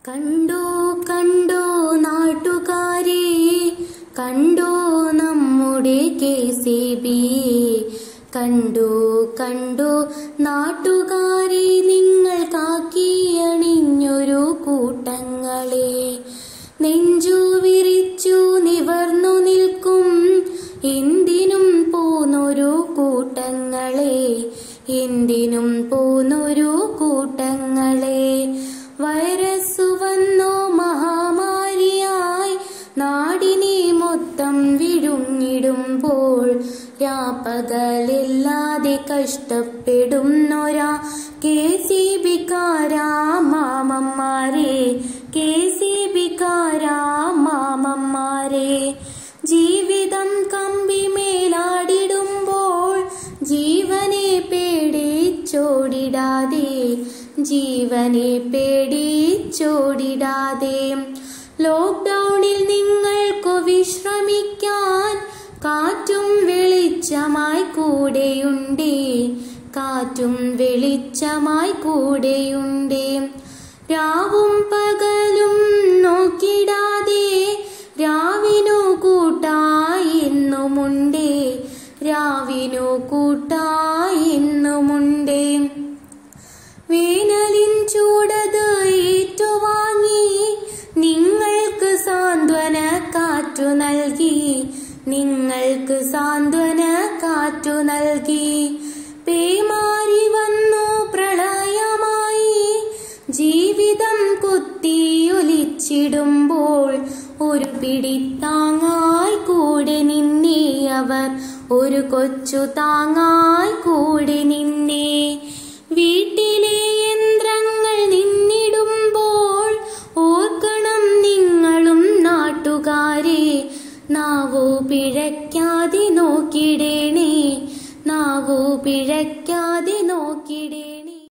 കണ്ടോ കണ്ടോ നാട്ടുകാരെ കണ്ടോ നമ്മുടെ കെ സി ബി കണ്ടോ കണ്ടോ നാട്ടുകാരെ നിങ്ങൾ കാക്കിയണിഞ്ഞൊരു കൂട്ടങ്ങളെ നെഞ്ചു വിരിച്ചു നിവർന്നു നിൽക്കും എന്തിനും പോന്നൊരു കൂട്ടങ്ങളെ എന്തിനും പോന്നൊരു കൂട്ടങ്ങളെ വൈറസ് വന്നോ മഹാമാരിയായി നാടിനെ മൊത്തം വിഴുങ്ങിടുമ്പോൾ രാപ്പകലില്ലാതെ കഷ്ടപ്പെടുന്നൊരാ കെ സി ബിക്കാരാ മാമന്മാരെ കെ സി ബിക്കാരാ മാമന്മാരെ ജീവിതം കമ്പിമേലാടിടുമ്പോൾ ജീവനെ പേടിച്ചോടിടാതെ ജീവനെ പേടിച്ചോടിടാതെ ലോക്ക്ഡൌണിൽ നിങ്ങൾക്കു വിശ്രമിക്കാൻ കാറ്റും വെളിച്ചമായി കൂടെയുണ്ടേ കാറ്റും വെളിച്ചമായി കൂടെയുണ്ടേ രാവും പകലും നോക്കിടാതെ രാവിനു കൂട്ടായി എന്നുമുണ്ടേ രാവിനു കൂട്ടായി എന്നുമുണ്ടേ വേനലിൻ ചൂടത് ഏറ്റുവാങ്ങി നിങ്ങൾക്ക് സാന്ത്വന കാറ്റു നൽകി നിങ്ങൾക്ക് സാന്ത്വന കാറ്റു നൽകി പേമാരി വന്നു പ്രളയമായി ജീവിതം കുത്തിയൊലിച്ചിടുമ്പോൾ ഒരു പിടിത്താങ്ങായി കൂടെ നിന്നേ അവർ ഒരു കൊച്ചു താങ്ങായി കൂടെ നിന്നേ വീട്ടിലെ യന്ത്രങ്ങൾ നിന്നിടുമ്പോൾ ഓർക്കണം നിങ്ങളും നാട്ടുകാരെ നാവു പിഴയ്ക്കാതെ നോക്കിടേണേ നാവു പിഴയ്ക്കാതെ നോക്കിടേണേ